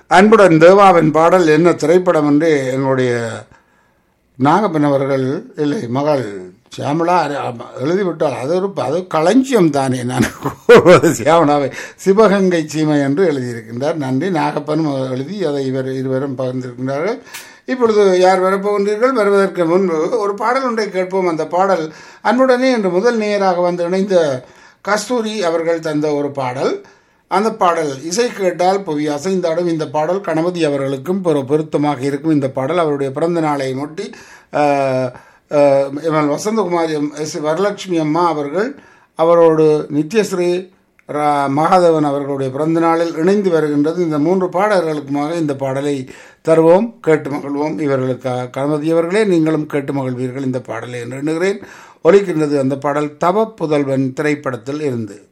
அன்புடன் தேவாவின் பாடல் என்ன திரைப்படம் என்று எங்களுடைய நாகப்பன் அவர்கள் இல்லை மகள் சியாமலா அர- ஆமா, எழுதிவிட்டால் அது ஒரு அது களஞ்சியம் தானே நான் கூறுவது சியாமலாவை சிவகங்கை சீமை என்று எழுதியிருக்கின்றார் நன்றி நாகப்பனும் எழுதி அதை இவர் இருவரும் பகிர்ந்திருக்கின்றார்கள் இப்பொழுது யார் வரப்போகின்றீர்கள் வருவதற்கு முன்பு ஒரு பாடல் ஒன்றை கேட்போம் அந்த பாடல் அன்புடனே என்று முதல் நேயராக வந்து இணைந்த கஸ்தூரி அவர்கள் தந்த ஒரு பாடல் அந்த பாடல் இசை கேட்டால் புவி அசைந்தாடும் இந்த பாடல் கணபதி அவர்களுக்கும் பொரு பொருத்தமாக இருக்கும் இந்த பாடல் அவருடைய பிறந்த நாளை ஒட்டி ஆஹ், ஆஹ், இவள் வசந்தகுமாரி அம்- எஸ் வரலட்சுமி அம்மா அவர்கள் அவரோடு நித்யஸ்ரீ ரா- மகாதேவன் அவர்களுடைய பிறந்த நாளில் இணைந்து வருகின்றது இந்த மூன்று பாடல்களுக்குமாக இந்த பாடலை தருவோம் கேட்டு மகிழ்வோம் இவர்களுக்காக கணபதி அவர்களே நீங்களும் கேட்டு மகிழ்வீர்கள் இந்த பாடலை என்று எண்ணுகிறேன் ஒலிக்கின்றது அந்த பாடல் தவ புதல்வன் திரைப்படத்தில் இருந்து